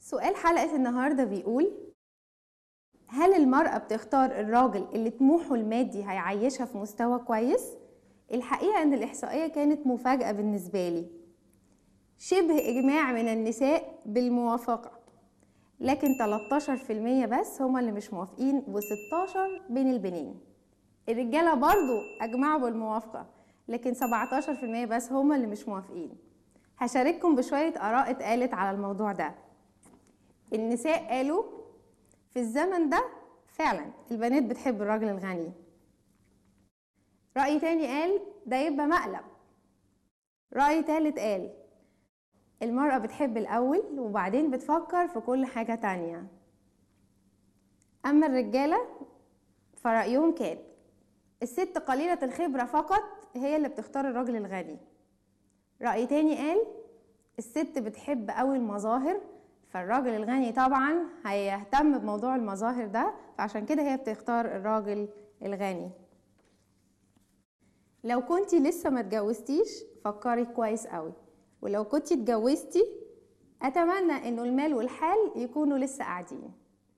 سؤال حلقة النهاردة بيقول هل المرأة بتختار الراجل اللي طموحه المادي هيعيشها في مستوى كويس؟ الحقيقة إن الإحصائية كانت مفاجأة بالنسبة لي شبه إجماع من النساء بالموافقة لكن 13% بس هما اللي مش موافقين و16 بين البنين الرجالة برضو أجمعوا بالموافقة لكن 17% بس هما اللي مش موافقين هشارككم بشوية آراء اتقالت على الموضوع ده النساء قالوا في الزمن ده فعلا البنات بتحب الراجل الغني رأي تاني قال ده يبقى مقلب رأي تالت قال المرأة بتحب الأول وبعدين بتفكر في كل حاجة تانية أما الرجالة فرأيهم كان الست قليلة الخبرة فقط هي اللي بتختار الراجل الغني رأي تاني قال الست بتحب قوي المظاهر فالراجل الغني طبعا هيهتم بموضوع المظاهر ده فعشان كده هي بتختار الراجل الغني لو كنتي لسه ما اتجوزتيش فكري كويس قوي ولو كنتي اتجوزتي اتمنى انه المال والحال يكونوا لسه قاعدين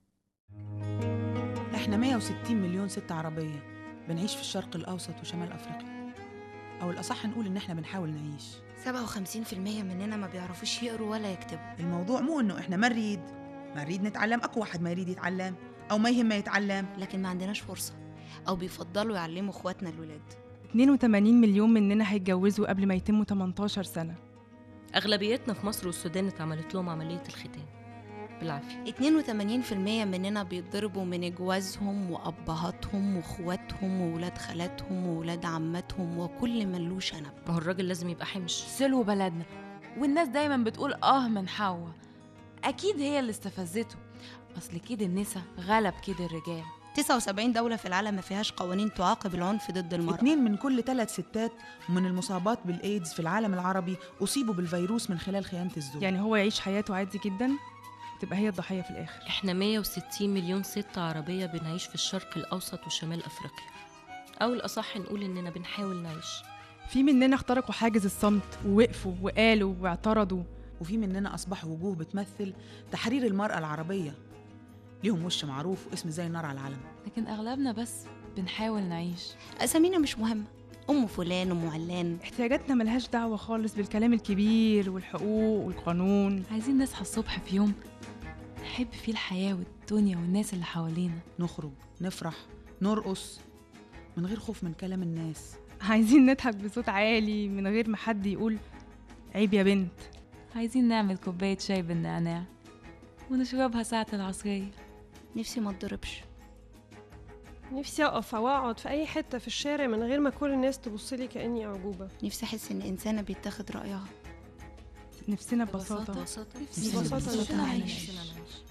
احنا 160 مليون ست عربية بنعيش في الشرق الأوسط وشمال أفريقيا أو الأصح نقول إن احنا بنحاول نعيش 57% مننا ما بيعرفوش يقروا ولا يكتبوا الموضوع مو إنه احنا ما نريد ما نريد نتعلم أكو واحد ما يريد يتعلم أو ما يهم يتعلم لكن ما عندناش فرصة أو بيفضلوا يعلموا إخواتنا الولاد 82 مليون مننا هيتجوزوا قبل ما يتموا 18 سنة أغلبيتنا في مصر والسودان اتعملت لهم عملية الختان بالعافية 82% مننا بيتضربوا من جوازهم وأبهاتهم وإخواتهم وولاد خالاتهم وولاد عماتهم وكل من له شنب ما هو الراجل لازم يبقى حمش سلو بلدنا والناس دايما بتقول اه من حواء اكيد هي اللي استفزته اصل كده النسا غلب كده الرجال 79 دولة في العالم ما فيهاش قوانين تعاقب العنف ضد المرأة اتنين من كل ثلاث ستات من المصابات بالإيدز في العالم العربي أصيبوا بالفيروس من خلال خيانة الزوج يعني هو يعيش حياته عادي جدا تبقى هي الضحية في الآخر احنا 160 مليون ست عربية بنعيش في الشرق الأوسط وشمال أفريقيا أو الأصح نقول إننا بنحاول نعيش في مننا اخترقوا حاجز الصمت ووقفوا وقالوا واعترضوا وفي مننا أصبحوا وجوه بتمثل تحرير المرأة العربية ليهم وش معروف واسم زي النار على العلم لكن اغلبنا بس بنحاول نعيش أسامينا مش مهمة أم فلان أم علان احتياجاتنا ملهاش دعوة خالص بالكلام الكبير والحقوق والقانون عايزين نصحى الصبح في يوم نحب فيه الحياة والدنيا والناس اللي حوالينا نخرج نفرح نرقص من غير خوف من كلام الناس عايزين نضحك بصوت عالي من غير ما حد يقول عيب يا بنت عايزين نعمل كوباية شاي بالنعناع ونشربها ساعة العصرية نفسي ما اتضربش نفسي اقف او اقعد في اي حته في الشارع من غير ما كل الناس تبص لي كاني اعجوبه نفسي أحس إن إنسانة بيتاخد رأيها نفسنا ببساطة ببساطة نفسي ببساطة ببساطة نعيش. نعيش نفسنا نعيش